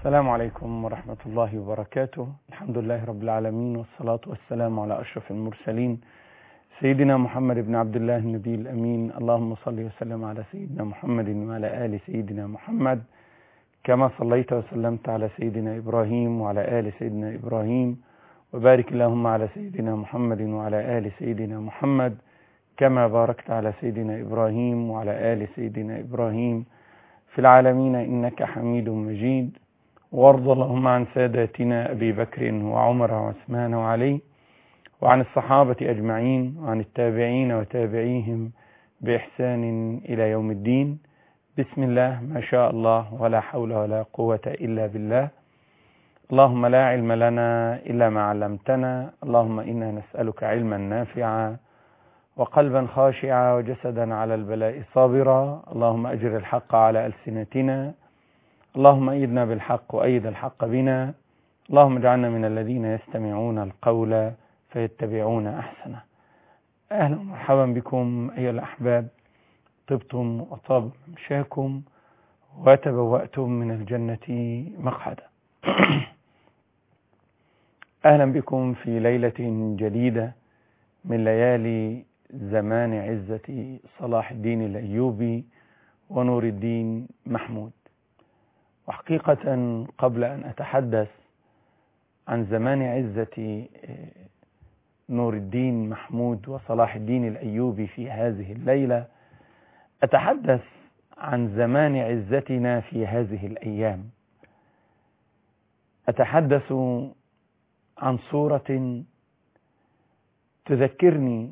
السلام عليكم ورحمة الله وبركاته الحمد لله رب العالمين والصلاة والسلام على أشرف المرسلين سيدنا محمد بن عبد الله النبي الأمين اللهم صل وسلم على سيدنا محمد وعلى آل سيدنا محمد كما صليت وسلمت على سيدنا إبراهيم وعلى آل سيدنا إبراهيم وبارك اللهم على سيدنا محمد وعلى آل سيدنا محمد كما باركت على سيدنا إبراهيم وعلى آل سيدنا إبراهيم في العالمين إنك حميد مجيد وارض اللهم عن ساداتنا أبي بكر وعمر وعثمان وعلي وعن الصحابة أجمعين وعن التابعين وتابعيهم بإحسان إلى يوم الدين بسم الله ما شاء الله ولا حول ولا قوة إلا بالله اللهم لا علم لنا إلا ما علمتنا اللهم إنا نسألك علما نافعا وقلبا خاشعا وجسدا على البلاء صابرا اللهم أجر الحق على ألسنتنا اللهم أيدنا بالحق وأيد الحق بنا اللهم اجعلنا من الذين يستمعون القول فيتبعون أحسنه أهلا ومرحبا بكم أيها الأحباب طبتم وطاب مشاكم وتبوأتم من الجنة مقعدا أهلا بكم في ليلة جديدة من ليالي زمان عزة صلاح الدين الأيوبي ونور الدين محمود وحقيقة قبل أن أتحدث عن زمان عزة نور الدين محمود وصلاح الدين الأيوبي في هذه الليلة أتحدث عن زمان عزتنا في هذه الأيام أتحدث عن صورة تذكرني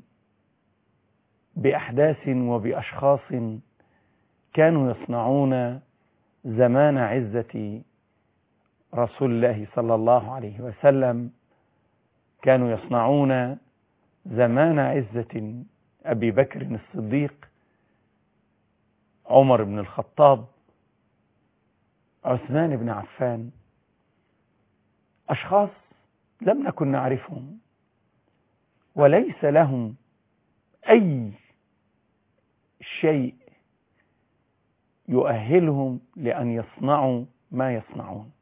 بأحداث وبأشخاص كانوا يصنعون زمان عزة رسول الله صلى الله عليه وسلم كانوا يصنعون زمان عزة أبي بكر الصديق عمر بن الخطاب عثمان بن عفان أشخاص لم نكن نعرفهم وليس لهم أي شيء يؤهلهم لأن يصنعوا ما يصنعون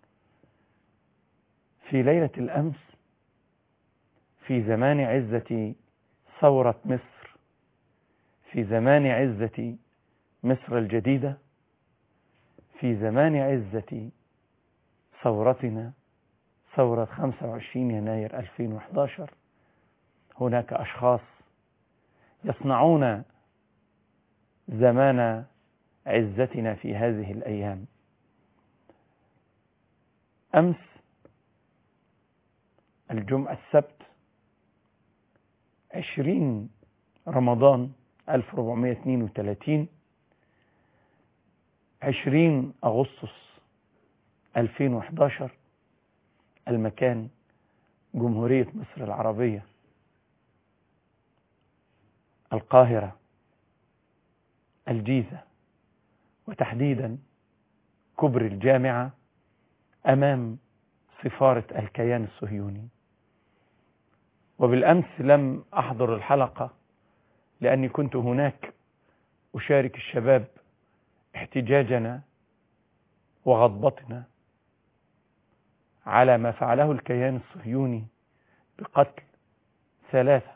في ليلة الأمس في زمان عزة ثورة مصر في زمان عزة مصر الجديدة في زمان عزة ثورتنا ثورة 25 يناير 2011 هناك أشخاص يصنعون زمان عزتنا في هذه الأيام أمس الجمعة السبت عشرين رمضان 1432 عشرين أغسطس 2011 المكان جمهورية مصر العربية القاهرة الجيزة وتحديدا كبر الجامعة أمام سفارة الكيان الصهيوني وبالأمس لم أحضر الحلقة لأني كنت هناك أشارك الشباب احتجاجنا وغضبتنا على ما فعله الكيان الصهيوني بقتل ثلاثة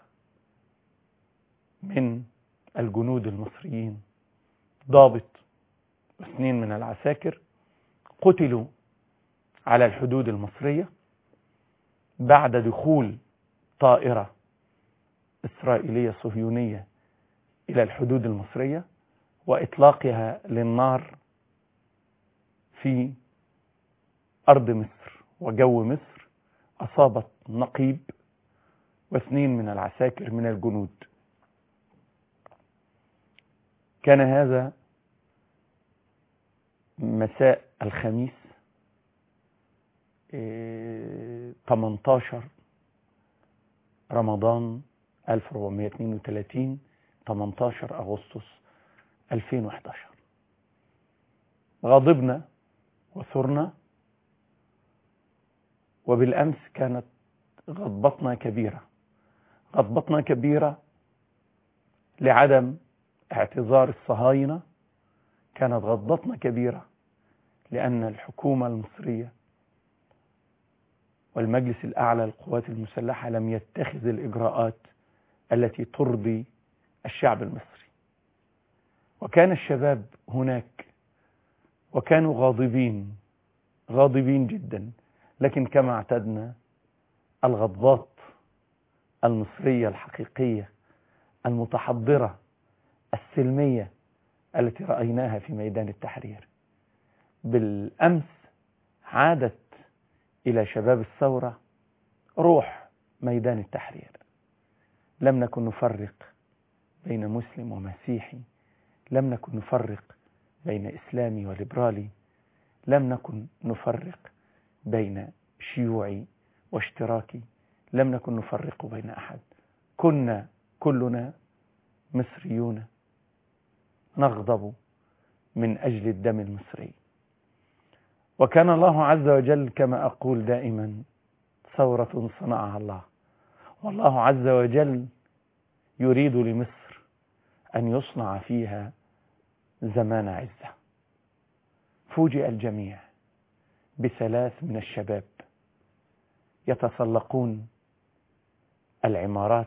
من الجنود المصريين ضابط واثنين من العساكر قتلوا على الحدود المصرية بعد دخول طائرة إسرائيلية صهيونية إلى الحدود المصرية وإطلاقها للنار في أرض مصر وجو مصر أصابت نقيب واثنين من العساكر من الجنود كان هذا مساء الخميس 18 رمضان 1432 18 أغسطس 2011 غضبنا وثرنا وبالأمس كانت غضبتنا كبيرة غضبتنا كبيرة لعدم اعتذار الصهاينة كانت غضبتنا كبيرة لأن الحكومة المصرية والمجلس الأعلى للقوات المسلحة لم يتخذ الإجراءات التي ترضي الشعب المصري وكان الشباب هناك وكانوا غاضبين غاضبين جدا لكن كما اعتدنا الغضبات المصرية الحقيقية المتحضرة السلمية التي رأيناها في ميدان التحرير بالأمس عادت إلى شباب الثورة روح ميدان التحرير لم نكن نفرق بين مسلم ومسيحي لم نكن نفرق بين إسلامي وليبرالي لم نكن نفرق بين شيوعي واشتراكي لم نكن نفرق بين أحد كنا كلنا مصريون نغضب من أجل الدم المصري وكان الله عز وجل كما أقول دائما ثورة صنعها الله والله عز وجل يريد لمصر أن يصنع فيها زمان عزة فوجئ الجميع بثلاث من الشباب يتسلقون العمارات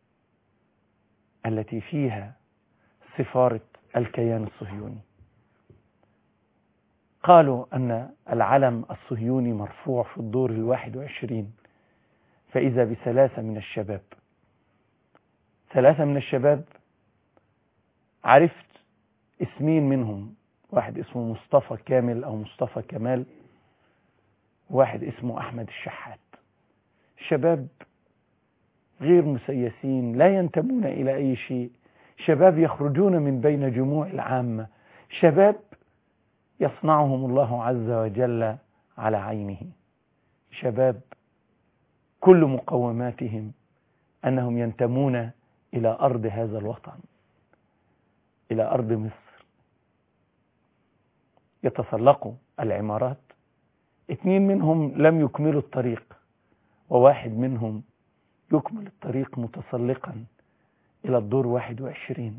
التي فيها سفارة الكيان الصهيوني قالوا أن العلم الصهيوني مرفوع في الدور الواحد وعشرين فإذا بثلاثة من الشباب ثلاثة من الشباب عرفت اسمين منهم واحد اسمه مصطفى كامل أو مصطفى كمال واحد اسمه أحمد الشحات شباب غير مسيسين لا ينتمون إلى أي شيء شباب يخرجون من بين جموع العامة شباب يصنعهم الله عز وجل على عينه شباب كل مقوماتهم أنهم ينتمون إلى أرض هذا الوطن إلى أرض مصر يتسلقوا العمارات اثنين منهم لم يكملوا الطريق وواحد منهم يكمل الطريق متسلقا إلى الدور 21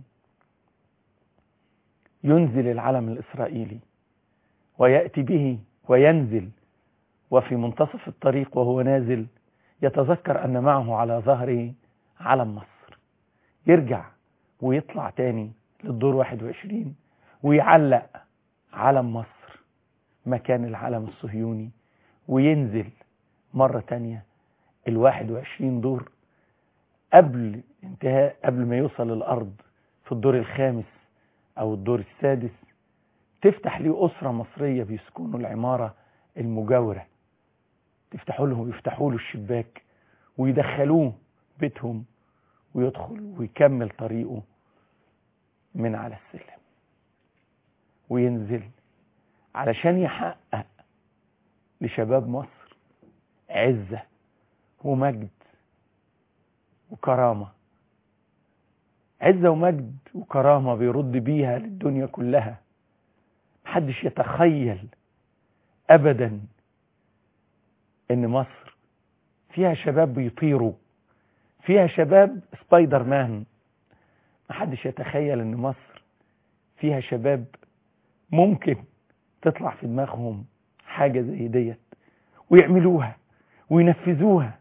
ينزل العلم الإسرائيلي ويأتي به وينزل وفي منتصف الطريق وهو نازل يتذكر أن معه على ظهره علم مصر يرجع ويطلع تاني للدور 21 ويعلق علم مصر مكان العلم الصهيوني وينزل مرة تانية ال 21 دور قبل انتهاء قبل ما يوصل الأرض في الدور الخامس أو الدور السادس تفتح ليه أسرة مصرية بيسكنوا العمارة المجاورة تفتحوا لهم يفتحوا له الشباك ويدخلوه بيتهم ويدخل ويكمل طريقه من على السلم وينزل علشان يحقق لشباب مصر عزة ومجد وكرامة عزة ومجد وكرامة بيرد بيها للدنيا كلها محدش يتخيل أبدا إن مصر فيها شباب بيطيروا فيها شباب سبايدر مان محدش يتخيل إن مصر فيها شباب ممكن تطلع في دماغهم حاجة زي ديت ويعملوها وينفذوها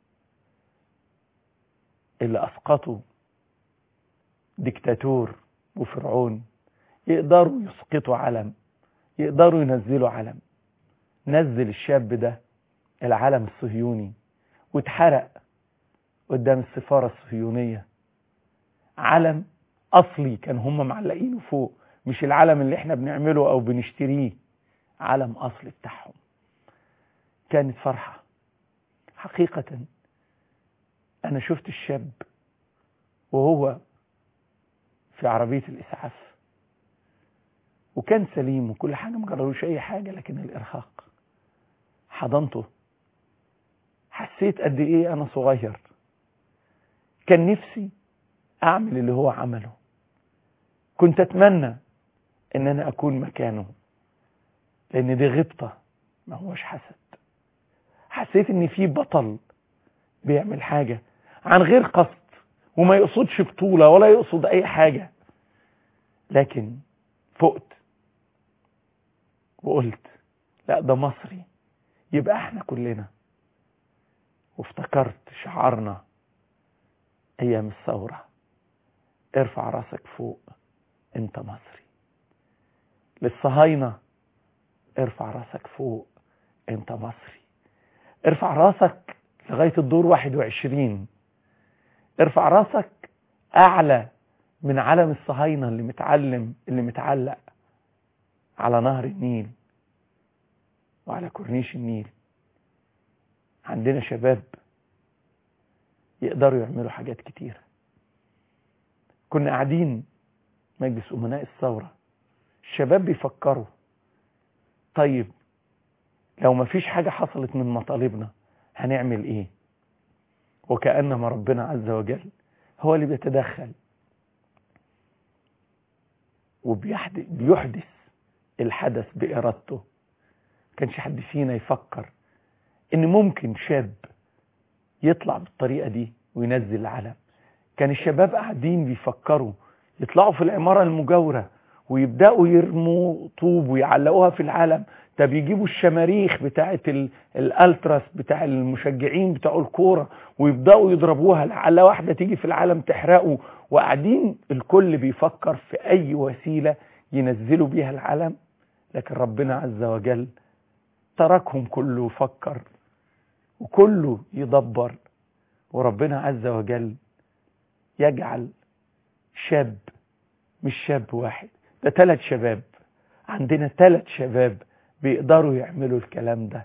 اللي أسقطوا ديكتاتور وفرعون يقدروا يسقطوا علم يقدروا ينزلوا علم نزل الشاب ده العلم الصهيوني واتحرق قدام السفارة الصهيونية علم أصلي كان هم معلقينه فوق مش العلم اللي احنا بنعمله أو بنشتريه علم أصلي بتاعهم كانت فرحة حقيقة أنا شفت الشاب وهو في عربية الإسعاف وكان سليم وكل حاجة ما جرالوش أي حاجة لكن الإرهاق حضنته حسيت قد إيه أنا صغير كان نفسي أعمل اللي هو عمله كنت أتمنى إن أنا أكون مكانه لأن دي غبطة ما هوش حسد حسيت إن في بطل بيعمل حاجة عن غير قصد وما يقصدش بطولة ولا يقصد أي حاجة لكن فقت وقلت لا ده مصري يبقى احنا كلنا وافتكرت شعارنا ايام الثورة ارفع راسك فوق انت مصري للصهاينة ارفع راسك فوق انت مصري ارفع راسك لغاية الدور 21 ارفع راسك اعلى من علم الصهاينة اللي متعلم اللي متعلق على نهر النيل وعلى كورنيش النيل عندنا شباب يقدروا يعملوا حاجات كتيرة كنا قاعدين مجلس أمناء الثورة الشباب بيفكروا طيب لو ما فيش حاجة حصلت من مطالبنا هنعمل ايه وكأنما ربنا عز وجل هو اللي بيتدخل وبيحدث الحدث بإرادته كانش حد فينا يفكر ان ممكن شاب يطلع بالطريقة دي وينزل العلم كان الشباب قاعدين بيفكروا يطلعوا في العمارة المجاورة ويبدأوا يرموا طوب ويعلقوها في العلم طب يجيبوا الشماريخ بتاعة الالتراس بتاع المشجعين بتاع الكورة ويبدأوا يضربوها لعل واحدة تيجي في العلم تحرقه وقاعدين الكل بيفكر في اي وسيلة ينزلوا بيها العلم لكن ربنا عز وجل تركهم كله يفكر وكله يدبر وربنا عز وجل يجعل شاب مش شاب واحد ده ثلاث شباب عندنا ثلاث شباب بيقدروا يعملوا الكلام ده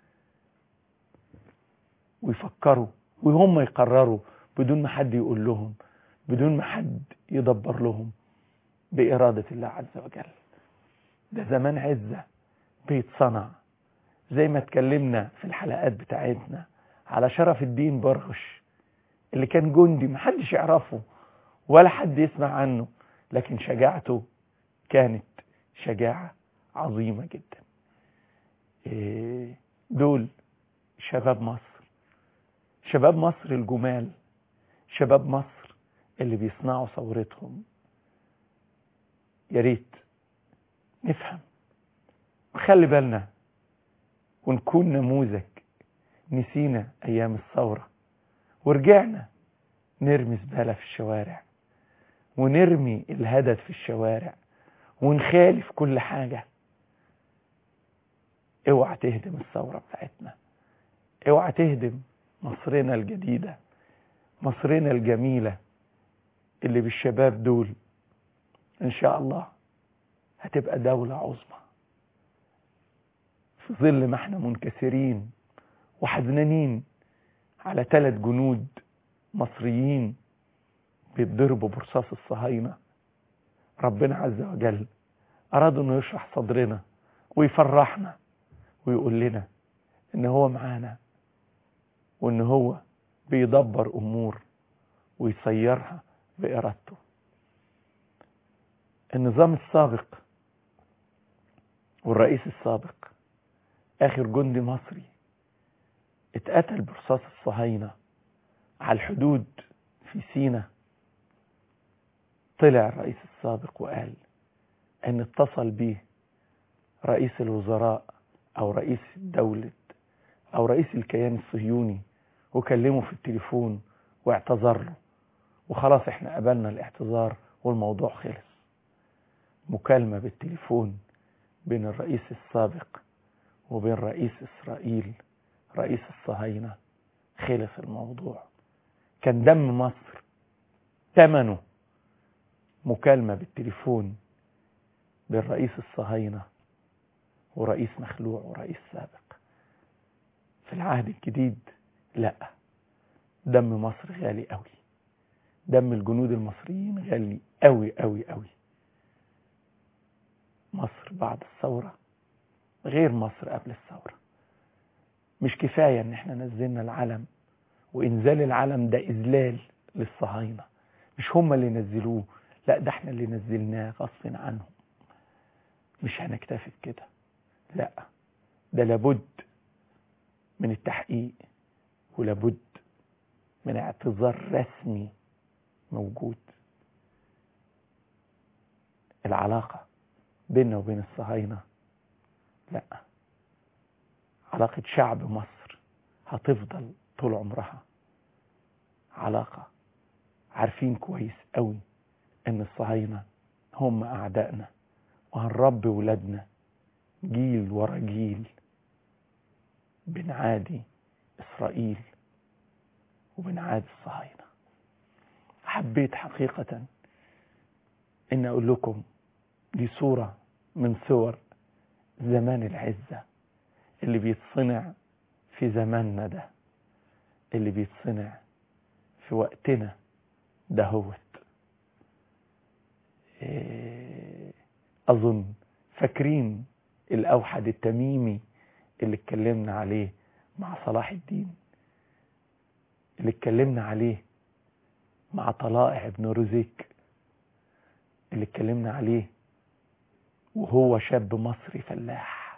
ويفكروا وهم يقرروا بدون ما حد يقول لهم بدون ما حد يدبر لهم بإرادة الله عز وجل ده زمان عزة بيتصنع زي ما اتكلمنا في الحلقات بتاعتنا على شرف الدين برغش اللي كان جندي محدش يعرفه ولا حد يسمع عنه لكن شجاعته كانت شجاعة عظيمة جدا دول شباب مصر شباب مصر الجمال شباب مصر اللي بيصنعوا ثورتهم يا ريت نفهم وخلي بالنا ونكون نموذج نسينا ايام الثورة ورجعنا نرمي زبالة في الشوارع ونرمي الهدد في الشوارع ونخالف كل حاجة اوعى تهدم الثورة بتاعتنا اوعى تهدم مصرنا الجديدة مصرنا الجميلة اللي بالشباب دول ان شاء الله هتبقى دولة عظمى في ظل ما احنا منكسرين وحزنانين على ثلاث جنود مصريين بيتضربوا برصاص الصهاينة ربنا عز وجل أراد أنه يشرح صدرنا ويفرحنا ويقول لنا إن هو معانا وإن هو بيدبر أمور ويسيرها بإرادته النظام السابق والرئيس السابق آخر جندي مصري اتقتل برصاص الصهاينة على الحدود في سينا طلع الرئيس السابق وقال ان اتصل به رئيس الوزراء او رئيس الدولة او رئيس الكيان الصهيوني وكلمه في التليفون واعتذر له وخلاص احنا قبلنا الاعتذار والموضوع خلص مكالمة بالتليفون بين الرئيس السابق وبين رئيس اسرائيل رئيس الصهاينة خلص الموضوع كان دم مصر ثمنه مكالمة بالتليفون بين رئيس الصهاينة ورئيس مخلوع ورئيس سابق في العهد الجديد لا دم مصر غالي قوي دم الجنود المصريين غالي قوي قوي قوي مصر بعد الثورة غير مصر قبل الثورة مش كفاية ان احنا نزلنا العلم وانزال العلم ده اذلال للصهاينة مش هم اللي نزلوه لا ده احنا اللي نزلناه غصب عنهم مش هنكتفي بكده لا ده لابد من التحقيق ولابد من اعتذار رسمي موجود العلاقة بيننا وبين الصهاينة لا علاقة شعب مصر هتفضل طول عمرها علاقة عارفين كويس قوي ان الصهاينة هم اعدائنا وهنربي ولادنا جيل ورا جيل بنعادي اسرائيل وبنعادي الصهاينة حبيت حقيقة ان اقول لكم دي صورة من صور زمان العزة اللي بيتصنع في زماننا ده اللي بيتصنع في وقتنا دهوت أظن فاكرين الأوحد التميمي اللي اتكلمنا عليه مع صلاح الدين اللي اتكلمنا عليه مع طلائع ابن رزيك اللي اتكلمنا عليه وهو شاب مصري فلاح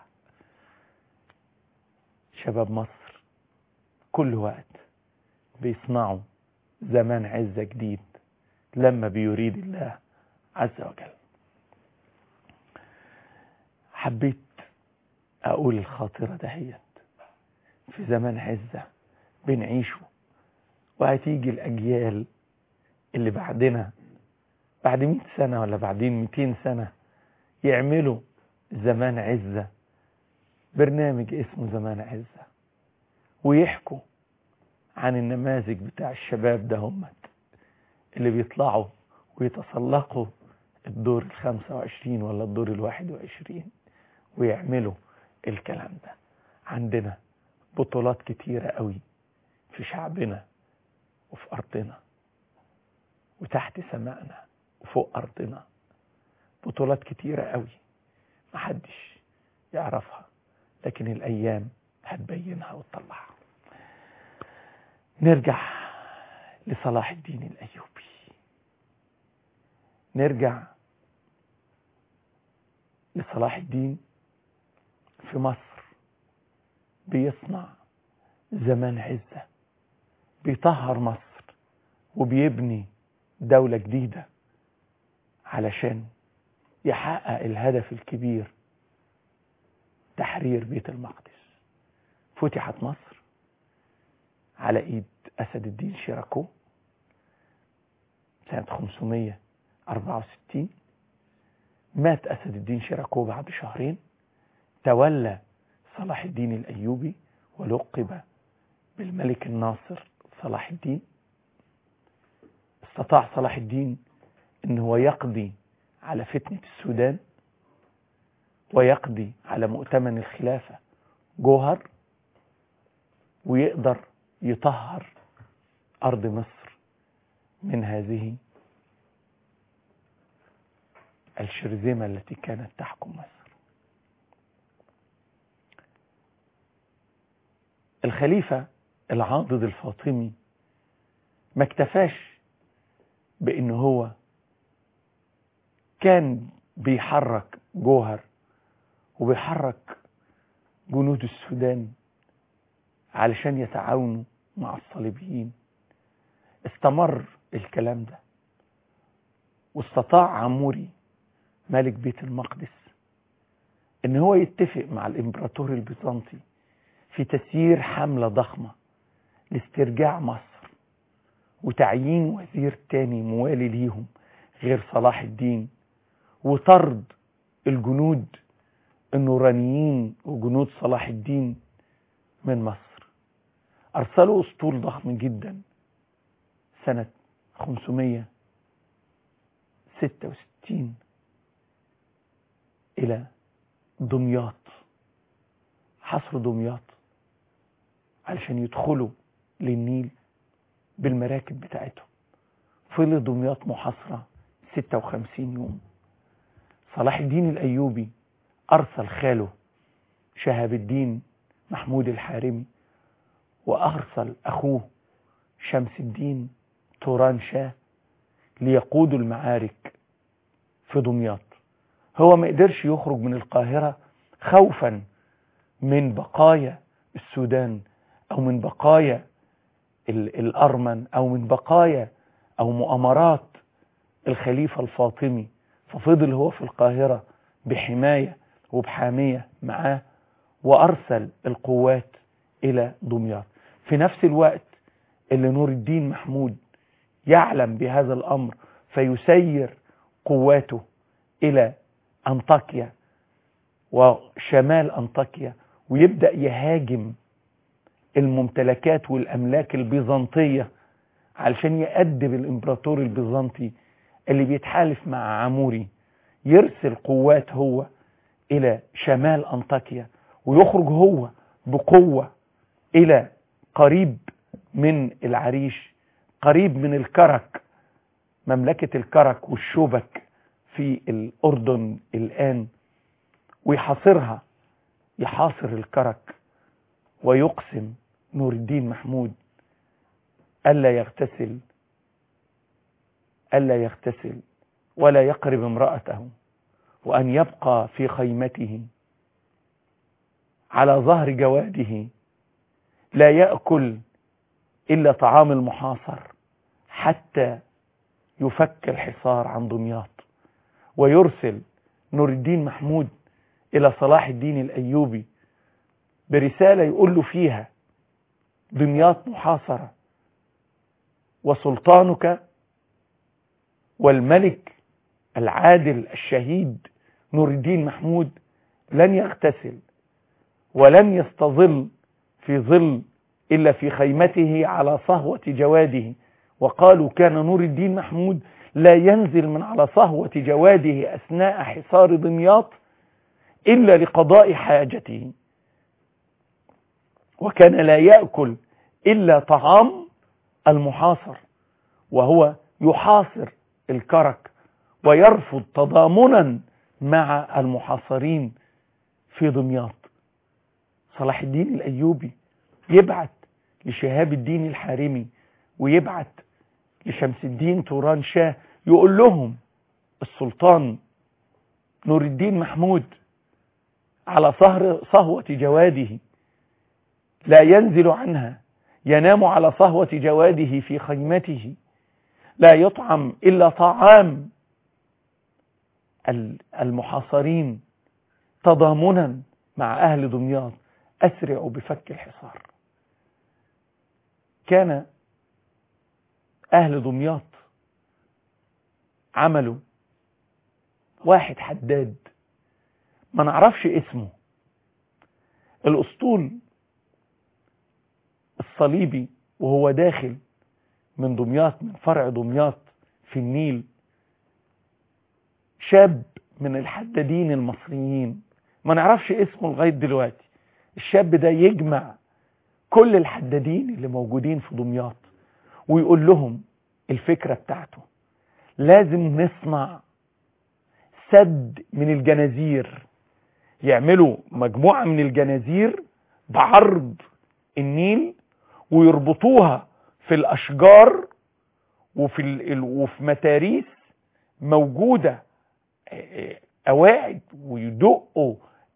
شباب مصر كل وقت بيصنعوا زمان عزة جديد لما بيريد الله عز وجل حبيت أقول الخاطرة دهيت في زمان عزة بنعيشه وهتيجي الأجيال اللي بعدنا بعد مئة سنة ولا بعدين مئتين سنة يعملوا زمان عزة برنامج اسمه زمان عزة ويحكوا عن النماذج بتاع الشباب ده همت اللي بيطلعوا ويتسلقوا الدور الخمسة وعشرين ولا الدور الواحد وعشرين ويعملوا الكلام ده عندنا بطولات كتيرة قوي في شعبنا وفي أرضنا وتحت سمائنا وفوق أرضنا بطولات كتيرة قوي محدش يعرفها لكن الأيام هتبينها وتطلعها نرجع لصلاح الدين الأيوبي نرجع لصلاح الدين في مصر بيصنع زمان عزة بيطهر مصر وبيبني دولة جديدة علشان يحقق الهدف الكبير تحرير بيت المقدس فتحت مصر على ايد اسد الدين شيراكو سنة 564 مات اسد الدين شيراكو بعد شهرين تولى صلاح الدين الايوبي ولقب بالملك الناصر صلاح الدين استطاع صلاح الدين ان هو يقضي على فتنة السودان ويقضي على مؤتمن الخلافة جوهر ويقدر يطهر أرض مصر من هذه الشرذمة التي كانت تحكم مصر الخليفة العاضد الفاطمي ما اكتفاش بأنه هو كان بيحرك جوهر وبيحرك جنود السودان علشان يتعاونوا مع الصليبيين استمر الكلام ده واستطاع عموري ملك بيت المقدس ان هو يتفق مع الامبراطور البيزنطي في تسيير حملة ضخمة لاسترجاع مصر وتعيين وزير تاني موالي ليهم غير صلاح الدين وطرد الجنود النورانيين وجنود صلاح الدين من مصر أرسلوا أسطول ضخم جدا سنة 566 إلى دمياط حصر دمياط علشان يدخلوا للنيل بالمراكب بتاعتهم فضل دمياط محاصرة 56 يوم صلاح الدين الأيوبي أرسل خاله شهاب الدين محمود الحارمي وأرسل أخوه شمس الدين توران شاه ليقودوا المعارك في دمياط هو ما قدرش يخرج من القاهرة خوفا من بقايا السودان أو من بقايا الأرمن أو من بقايا أو مؤامرات الخليفة الفاطمي ففضل هو في القاهرة بحماية وبحامية معاه وأرسل القوات إلى دمياط في نفس الوقت اللي نور الدين محمود يعلم بهذا الأمر فيسير قواته إلى أنطاكيا وشمال أنطاكيا ويبدأ يهاجم الممتلكات والأملاك البيزنطية علشان يأدب الإمبراطور البيزنطي اللي بيتحالف مع عموري يرسل قوات هو إلى شمال أنطاكيا ويخرج هو بقوة إلى قريب من العريش قريب من الكرك مملكة الكرك والشوبك في الأردن الآن ويحاصرها يحاصر الكرك ويقسم نور الدين محمود ألا يغتسل ألا يغتسل ولا يقرب امرأته وأن يبقى في خيمته على ظهر جواده لا يأكل إلا طعام المحاصر حتى يفك الحصار عن دمياط ويرسل نور الدين محمود إلى صلاح الدين الأيوبي برسالة يقول له فيها دمياط محاصرة وسلطانك والملك العادل الشهيد نور الدين محمود لن يغتسل ولن يستظل في ظل إلا في خيمته على صهوة جواده وقالوا كان نور الدين محمود لا ينزل من على صهوة جواده أثناء حصار دمياط إلا لقضاء حاجته وكان لا يأكل إلا طعام المحاصر وهو يحاصر الكرك ويرفض تضامنا مع المحاصرين في دمياط صلاح الدين الأيوبي يبعت لشهاب الدين الحارمي ويبعت لشمس الدين توران شاه يقول لهم السلطان نور الدين محمود على صهر صهوة جواده لا ينزل عنها ينام على صهوة جواده في خيمته لا يطعم إلا طعام المحاصرين تضامنا مع أهل دمياط أسرعوا بفك الحصار كان أهل دمياط عملوا واحد حداد ما نعرفش اسمه الأسطول الصليبي وهو داخل من دمياط من فرع دمياط في النيل شاب من الحدادين المصريين ما نعرفش اسمه لغاية دلوقتي الشاب ده يجمع كل الحدادين اللي موجودين في دمياط ويقول لهم الفكرة بتاعته لازم نصنع سد من الجنازير يعملوا مجموعة من الجنازير بعرض النيل ويربطوها في الأشجار وفي, ال... وفي متاريس موجودة قواعد ويدقوا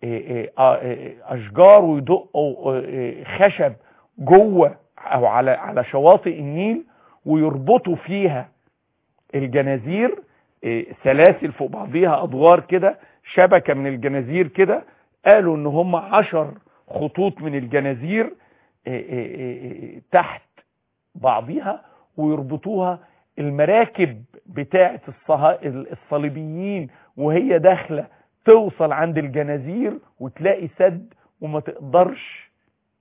أشجار ويدقوا خشب جوه أو على على شواطئ النيل ويربطوا فيها الجنازير سلاسل فوق بعضيها أدوار كده شبكة من الجنازير كده قالوا ان هم عشر خطوط من الجنازير تحت بعضيها ويربطوها المراكب بتاعة الصليبيين وهي داخلة توصل عند الجنازير وتلاقي سد وما تقدرش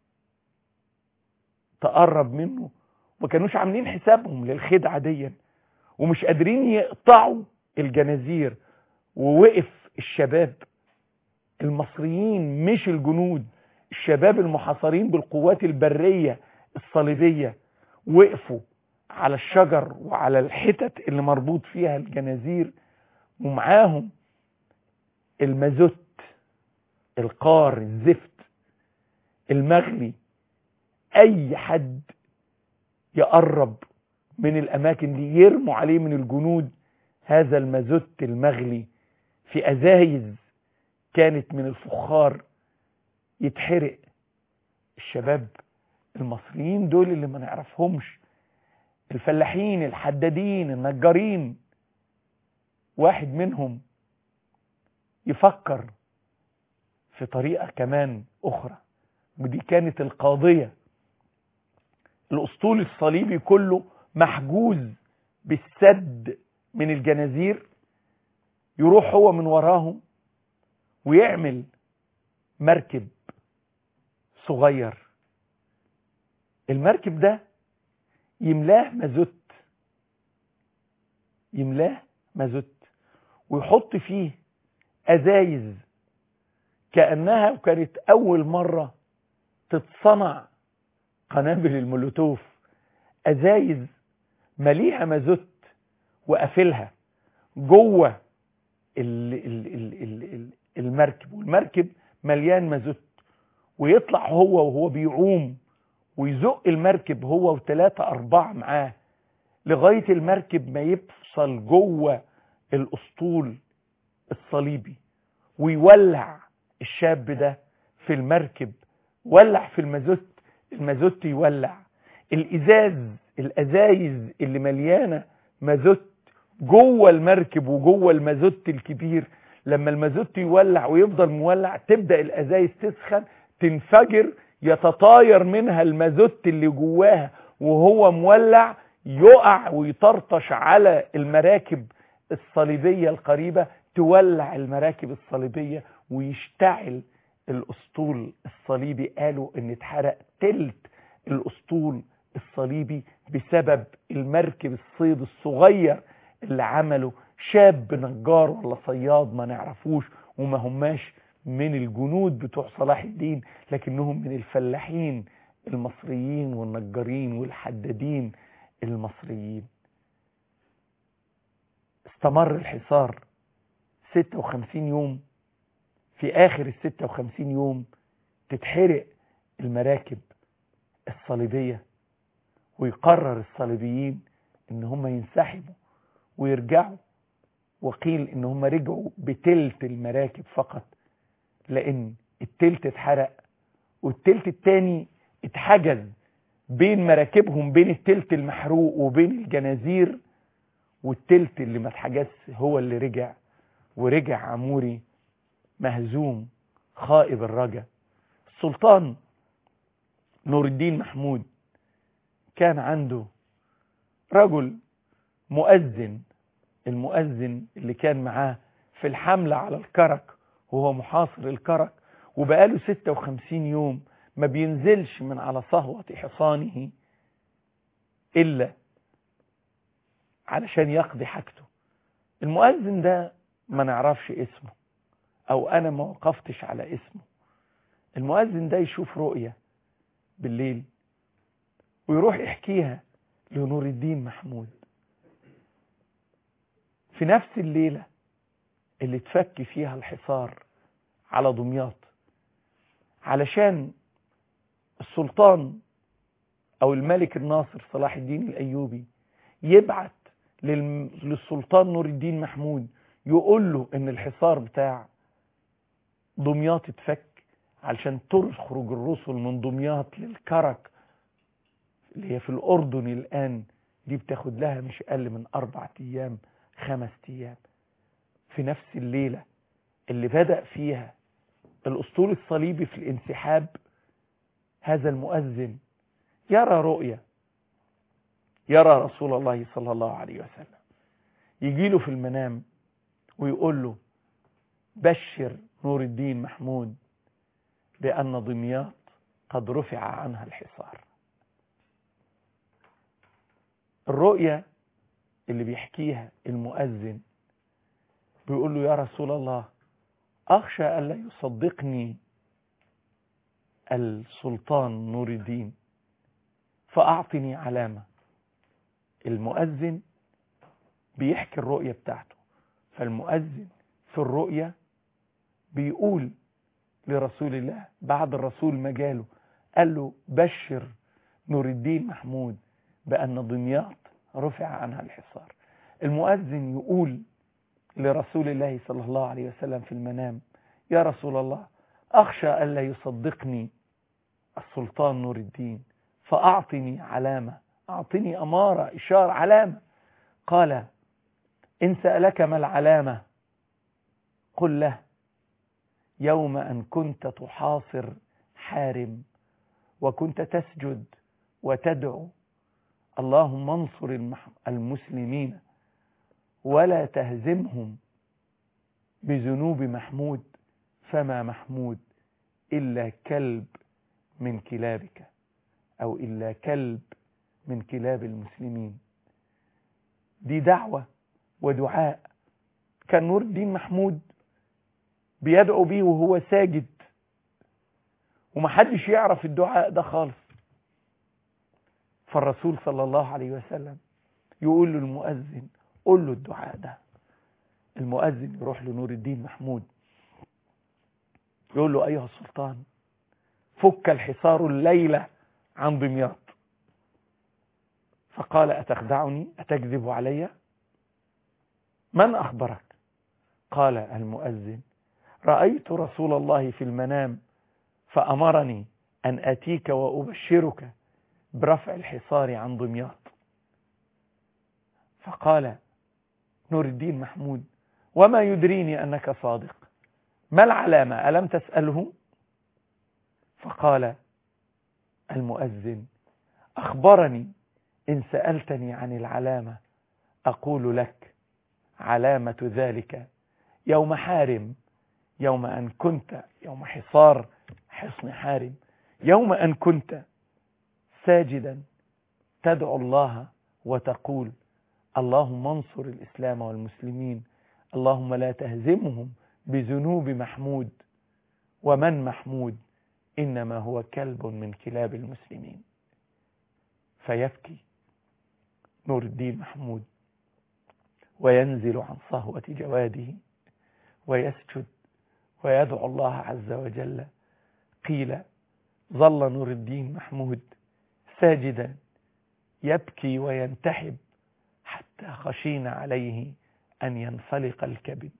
تقرب منه ما كانوش عاملين حسابهم للخدعة دي ومش قادرين يقطعوا الجنازير ووقف الشباب المصريين مش الجنود الشباب المحاصرين بالقوات البرية الصليبية وقفوا على الشجر وعلى الحتت اللي مربوط فيها الجنازير ومعاهم المازوت القار الزفت المغلي اي حد يقرب من الاماكن دي يرموا عليه من الجنود هذا المازوت المغلي في ازايز كانت من الفخار يتحرق الشباب المصريين دول اللي ما نعرفهمش الفلاحين الحدادين النجارين واحد منهم يفكر في طريقة كمان أخرى ودي كانت القاضية الأسطول الصليبي كله محجوز بالسد من الجنازير يروح هو من وراهم ويعمل مركب صغير المركب ده يملاه مازوت يملاه مازوت ويحط فيه ازايز كانها كانت اول مره تتصنع قنابل المولوتوف ازايز مليئه مازوت وقافلها جوه ال ال ال ال ال المركب والمركب مليان مازوت ويطلع هو وهو بيعوم ويزق المركب هو وثلاثة أربعة معاه لغاية المركب ما يفصل جوه الأسطول الصليبي ويولع الشاب ده في المركب ولع في المازوت المازوت يولع الإزاز الأزايز اللي مليانة مازوت جوه المركب وجوه المازوت الكبير لما المازوت يولع ويفضل مولع تبدأ الأزايز تسخن تنفجر يتطاير منها المازوت اللي جواها وهو مولع يقع ويطرطش على المراكب الصليبية القريبة تولع المراكب الصليبية ويشتعل الأسطول الصليبي قالوا ان اتحرق تلت الأسطول الصليبي بسبب المركب الصيد الصغير اللي عمله شاب نجار ولا صياد ما نعرفوش وما هماش من الجنود بتوع صلاح الدين لكنهم من الفلاحين المصريين والنجارين والحدادين المصريين استمر الحصار 56 يوم في آخر ال 56 يوم تتحرق المراكب الصليبية ويقرر الصليبيين ان هم ينسحبوا ويرجعوا وقيل ان هم رجعوا بتلت المراكب فقط لان التلت اتحرق والتلت التاني اتحجز بين مراكبهم بين التلت المحروق وبين الجنازير والتلت اللي ما اتحجزش هو اللي رجع ورجع عموري مهزوم خائب الرجا السلطان نور الدين محمود كان عنده رجل مؤذن المؤذن اللي كان معاه في الحملة على الكرك وهو محاصر الكرك وبقاله 56 يوم ما بينزلش من على صهوة حصانه إلا علشان يقضي حاجته المؤذن ده ما نعرفش اسمه أو أنا ما وقفتش على اسمه المؤذن ده يشوف رؤية بالليل ويروح يحكيها لنور الدين محمود في نفس الليلة اللي اتفك فيها الحصار على دمياط علشان السلطان او الملك الناصر صلاح الدين الايوبي يبعت للسلطان نور الدين محمود يقول له ان الحصار بتاع دمياط اتفك علشان تخرج الرسل من دمياط للكرك اللي هي في الاردن الان دي بتاخد لها مش اقل من اربع ايام خمس ايام في نفس الليلة اللي بدأ فيها الاسطول الصليبي في الانسحاب هذا المؤذن يرى رؤية يرى رسول الله صلى الله عليه وسلم يجي له في المنام ويقول له بشر نور الدين محمود بأن دمياط قد رفع عنها الحصار الرؤية اللي بيحكيها المؤذن بيقول له يا رسول الله أخشى ألا يصدقني السلطان نور الدين فأعطني علامة المؤذن بيحكي الرؤية بتاعته فالمؤذن في الرؤية بيقول لرسول الله بعد الرسول ما جاله قال له بشر نور الدين محمود بأن دمياط رفع عنها الحصار المؤذن يقول لرسول الله صلى الله عليه وسلم في المنام يا رسول الله أخشى ألا يصدقني السلطان نور الدين فأعطني علامة أعطني أمارة إشارة علامة قال إن سألك ما العلامة قل له يوم أن كنت تحاصر حارم وكنت تسجد وتدعو اللهم انصر المسلمين ولا تهزمهم بذنوب محمود فما محمود إلا كلب من كلابك أو إلا كلب من كلاب المسلمين دي دعوة ودعاء كان نور الدين محمود بيدعو بيه وهو ساجد ومحدش يعرف الدعاء ده خالص فالرسول صلى الله عليه وسلم يقول له المؤذن قول له الدعاء ده المؤذن يروح لنور الدين محمود يقول له أيها السلطان فك الحصار الليلة عن دمياط فقال أتخدعني أتكذب علي من أخبرك قال المؤذن رأيت رسول الله في المنام فأمرني أن أتيك وأبشرك برفع الحصار عن دمياط فقال نور الدين محمود وما يدريني أنك صادق ما العلامة ألم تسأله فقال المؤذن أخبرني إن سألتني عن العلامة أقول لك علامة ذلك يوم حارم يوم أن كنت يوم حصار حصن حارم يوم أن كنت ساجدا تدعو الله وتقول اللهم انصر الإسلام والمسلمين اللهم لا تهزمهم بذنوب محمود ومن محمود إنما هو كلب من كلاب المسلمين فيبكي نور الدين محمود وينزل عن صهوة جواده ويسجد ويدعو الله عز وجل قيل ظل نور الدين محمود ساجدا يبكي وينتحب حتى خشينا عليه أن ينفلق الكبد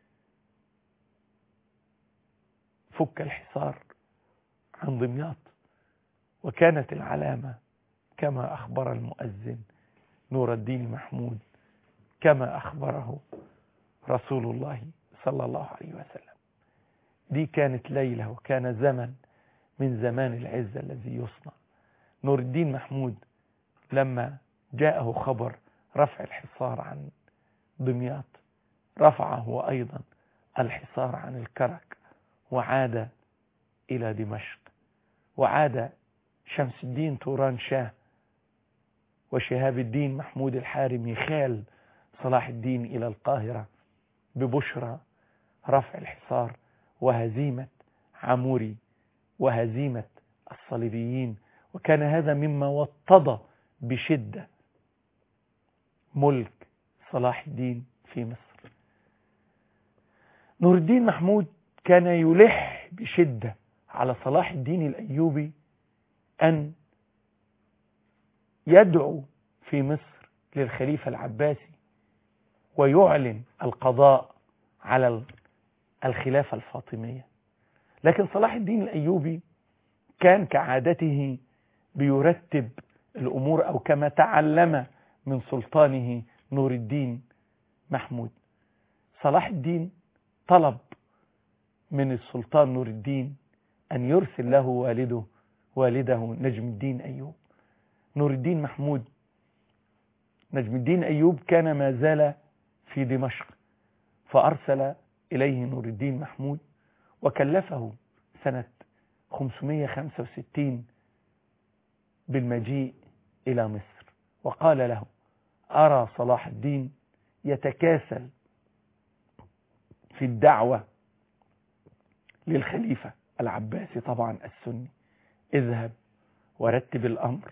فك الحصار عن دمياط وكانت العلامة كما أخبر المؤذن نور الدين محمود كما أخبره رسول الله صلى الله عليه وسلم دي كانت ليلة وكان زمن من زمان العزة الذي يصنع نور الدين محمود لما جاءه خبر رفع الحصار عن دمياط رفع هو أيضا الحصار عن الكرك وعاد إلى دمشق وعاد شمس الدين توران شاه وشهاب الدين محمود الحارمي خال صلاح الدين إلى القاهرة ببشرى رفع الحصار وهزيمة عموري وهزيمة الصليبيين وكان هذا مما وطد بشدة ملك صلاح الدين في مصر نور الدين محمود كان يلح بشدة على صلاح الدين الأيوبي أن يدعو في مصر للخليفة العباسي ويعلن القضاء على الخلافة الفاطمية لكن صلاح الدين الأيوبي كان كعادته بيرتب الأمور أو كما تعلم من سلطانه نور الدين محمود صلاح الدين طلب من السلطان نور الدين أن يرسل له والده والده نجم الدين أيوب نور الدين محمود نجم الدين أيوب كان ما زال في دمشق فأرسل إليه نور الدين محمود وكلفه سنة 565 بالمجيء إلى مصر وقال له أرى صلاح الدين يتكاسل في الدعوة للخليفة العباسي طبعا السني اذهب ورتب الأمر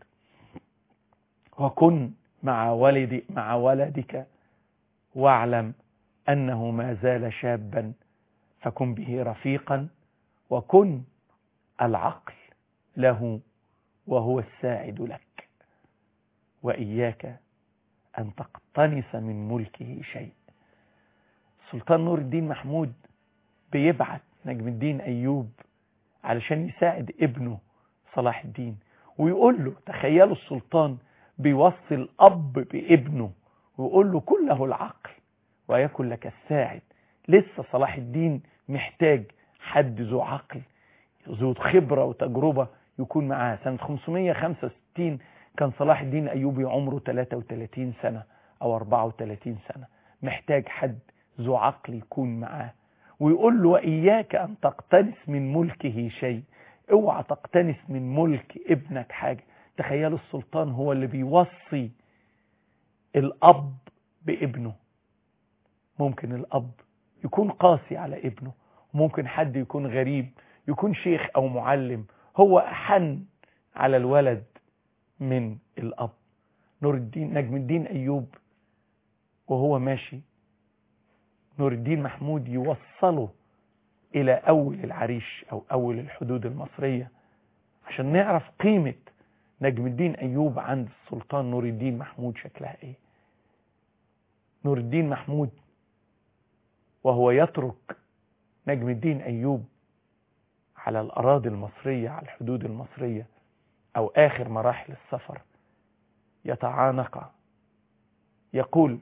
وكن مع ولد مع ولدك واعلم أنه ما زال شابا فكن به رفيقا وكن العقل له وهو الساعد لك وإياك أن تقتنص من ملكه شيء سلطان نور الدين محمود بيبعت نجم الدين أيوب علشان يساعد ابنه صلاح الدين ويقول له تخيلوا السلطان بيوصي الأب بابنه ويقول له كله العقل ويكن لك الساعد لسه صلاح الدين محتاج حد ذو عقل ذو خبرة وتجربة يكون معاه سنة 565 كان صلاح الدين الأيوبي عمره 33 سنة أو 34 سنة محتاج حد ذو عقل يكون معاه ويقول له وإياك أن تقتنس من ملكه شيء اوعى تقتنس من ملك ابنك حاجة تخيلوا السلطان هو اللي بيوصي الأب بابنه ممكن الأب يكون قاسي على ابنه ممكن حد يكون غريب يكون شيخ أو معلم هو أحن على الولد من الأب نور الدين نجم الدين أيوب وهو ماشي نور الدين محمود يوصله إلى أول العريش أو أول الحدود المصرية عشان نعرف قيمة نجم الدين أيوب عند السلطان نور الدين محمود شكلها إيه نور الدين محمود وهو يترك نجم الدين أيوب على الأراضي المصرية على الحدود المصرية أو آخر مراحل السفر يتعانق يقول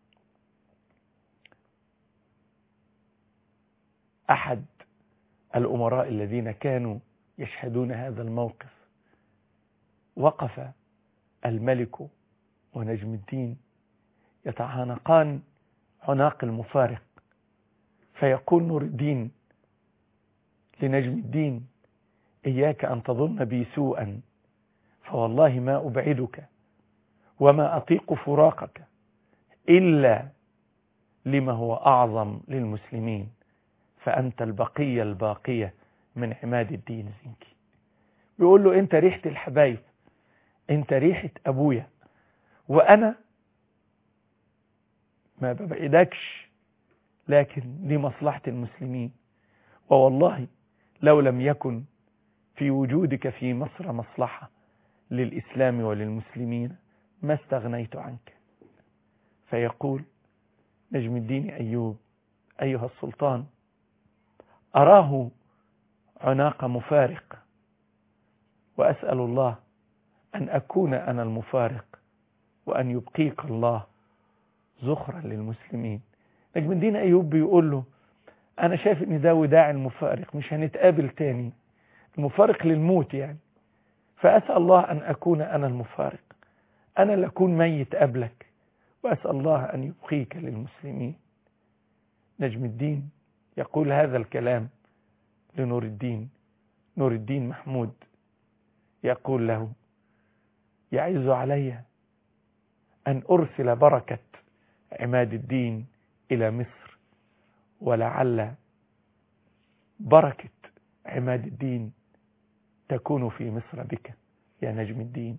أحد الأمراء الذين كانوا يشهدون هذا الموقف وقف الملك ونجم الدين يتعانقان عناق المفارق فيقول نور الدين لنجم الدين إياك أن تظن بي سوءا فوالله ما أبعدك وما أطيق فراقك إلا لما هو أعظم للمسلمين فأنت البقية الباقية من عماد الدين زنكي بيقول له أنت ريحة الحبايب أنت ريحة أبويا وأنا ما ببعدكش لكن لمصلحة المسلمين ووالله لو لم يكن في وجودك في مصر مصلحة للإسلام وللمسلمين ما استغنيت عنك فيقول نجم الدين أيوب أيها السلطان أراه عناق مفارق وأسأل الله أن أكون أنا المفارق وأن يبقيك الله زخرا للمسلمين نجم الدين أيوب بيقول له أنا شايف إن ده وداع المفارق مش هنتقابل تاني المفارق للموت يعني فأسأل الله أن أكون أنا المفارق أنا اللي أكون ميت قبلك وأسأل الله أن يبقيك للمسلمين نجم الدين يقول هذا الكلام لنور الدين نور الدين محمود يقول له يعز علي أن أرسل بركة عماد الدين إلى مصر ولعل بركة عماد الدين تكون في مصر بك يا نجم الدين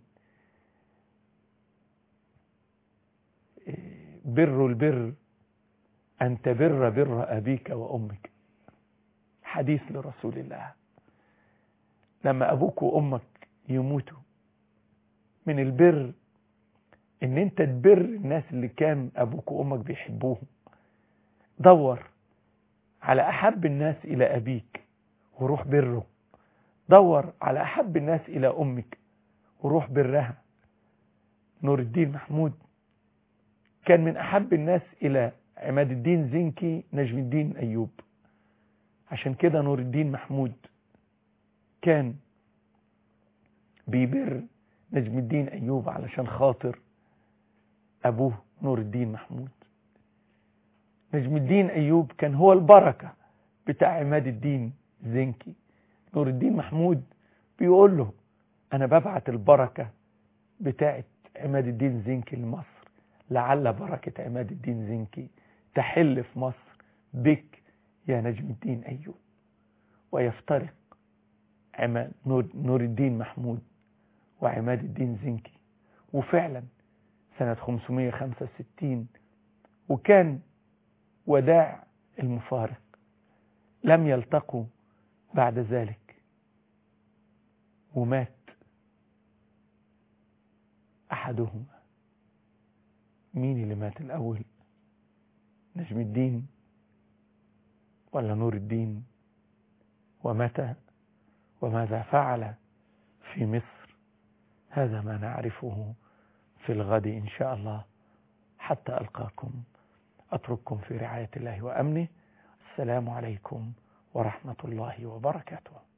بر البر أن تبر بر أبيك وأمك حديث لرسول الله لما أبوك وأمك يموتوا من البر ان انت تبر الناس اللي كان ابوك وامك بيحبوهم دور على احب الناس الى ابيك وروح بره دور على احب الناس الى امك وروح برها نور الدين محمود كان من احب الناس الى عماد الدين زنكي نجم الدين ايوب عشان كده نور الدين محمود كان بيبر نجم الدين ايوب علشان خاطر أبوه نور الدين محمود نجم الدين أيوب كان هو البركة بتاع عماد الدين زنكي نور الدين محمود بيقول له أنا ببعت البركة بتاعت عماد الدين زنكي لمصر لعل بركة عماد الدين زنكي تحل في مصر بك يا نجم الدين أيوب ويفترق عماد نور, نور الدين محمود وعماد الدين زنكي وفعلا سنة 565 وكان وداع المفارق لم يلتقوا بعد ذلك ومات أحدهما مين اللي مات الأول نجم الدين ولا نور الدين ومتى وماذا فعل في مصر هذا ما نعرفه في الغد إن شاء الله حتى ألقاكم أترككم في رعاية الله وأمنه السلام عليكم ورحمة الله وبركاته